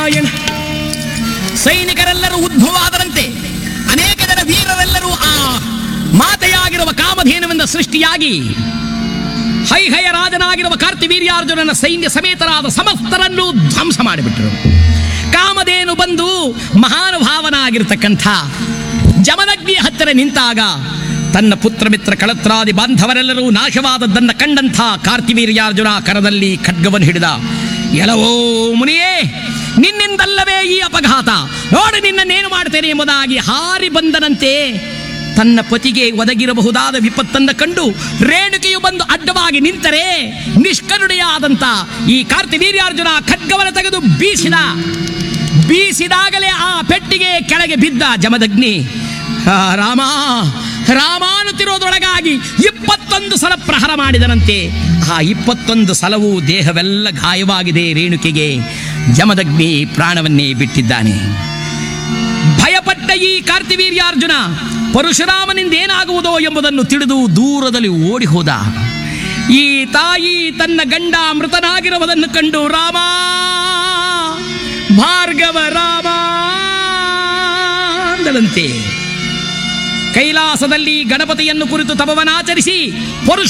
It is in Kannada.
ನಾರಾಯಣ ಸೈನಿಕರೆಲ್ಲರೂ ಉದ್ಭವವಾದರಂತೆ ಅನೇಕ ಜನ ವೀರರೆಲ್ಲರೂ ಆ ಮಾತೆಯಾಗಿರುವ ಕಾಮಧೇನುವಿಂದ ಸೃಷ್ಟಿಯಾಗಿ ಹೈಹಯ ರಾಜನಾಗಿರುವ ಕಾರ್ತಿವೀರ್ಯಾರ್ಜುನನ ಸೈನ್ಯ ಸಮೇತರಾದ ಸಮಸ್ತರನ್ನು ಧ್ವಂಸ ಮಾಡಿಬಿಟ್ರು ಕಾಮಧೇನು ಬಂದು ಮಹಾನುಭಾವನಾಗಿರ್ತಕ್ಕಂಥ ಜಮದಗ್ನಿಯ ಹತ್ತಿರ ನಿಂತಾಗ ತನ್ನ ಪುತ್ರ ಮಿತ್ರ ಕಳತ್ರಾದಿ ಬಾಂಧವರೆಲ್ಲರೂ ನಾಶವಾದದ್ದನ್ನು ಕಂಡಂಥ ಕಾರ್ತಿವೀರ್ಯಾರ್ಜುನ ಕರದಲ್ಲಿ ಖಡ್ಗವನ್ನು ಹಿಡಿದ ಎಲವೋ ಮುನಿಯೇ ನಿನ್ನಿಂದಲ್ಲವೇ ಈ ಅಪಘಾತ ನೋಡಿ ನಿನ್ನನ್ನೇನು ಮಾಡ್ತೇನೆ ಎಂಬುದಾಗಿ ಹಾರಿ ಬಂದನಂತೆ ತನ್ನ ಪತಿಗೆ ಒದಗಿರಬಹುದಾದ ವಿಪತ್ತನ್ನು ಕಂಡು ರೇಣುಕೆಯು ಬಂದು ಅಡ್ಡವಾಗಿ ನಿಂತರೆ ನಿಷ್ಕರುಣೆಯಾದಂತ ಈ ಕಾರ್ತಿವೀರ್ಯಾರ್ಜುನ ಖಡ್ಗವನ್ನು ತೆಗೆದು ಬೀಸಿದ ಬೀಸಿದಾಗಲೇ ಆ ಪೆಟ್ಟಿಗೆ ಕೆಳಗೆ ಬಿದ್ದ ಜಮದಗ್ನಿ ಆ, ರಾಮ ರಾಮ ಅನ್ನುತ್ತಿರೋದ್ರೊಳಗಾಗಿ ಇಪ್ಪತ್ತೊಂದು ಸಲ ಪ್ರಹರ ಮಾಡಿದನಂತೆ ಆ ಇಪ್ಪತ್ತೊಂದು ಸಲವೂ ದೇಹವೆಲ್ಲ ಗಾಯವಾಗಿದೆ ರೇಣುಕೆಗೆ ಜಮದಗ್ನಿ ಪ್ರಾಣವನ್ನೇ ಬಿಟ್ಟಿದ್ದಾನೆ ಭಯಪಟ್ಟ ಈ ಕಾರ್ತಿವೀರ್ಯಾರ್ಜುನ ಪರಶುರಾಮನಿಂದ ಏನಾಗುವುದೋ ಎಂಬುದನ್ನು ತಿಳಿದು ದೂರದಲ್ಲಿ ಓಡಿ ಹೋದ ಈ ತಾಯಿ ತನ್ನ ಗಂಡ ಮೃತನಾಗಿರುವುದನ್ನು ಕಂಡು ರಾಮ ಭಾರ್ಗವ ರಾಮ ಅಂದಳಂತೆ ಕೈಲಾಸದಲ್ಲಿ ಗಣಪತಿಯನ್ನು ಕುರಿತು ತಪವನಾಚರಿಸಿ ಪರುಷ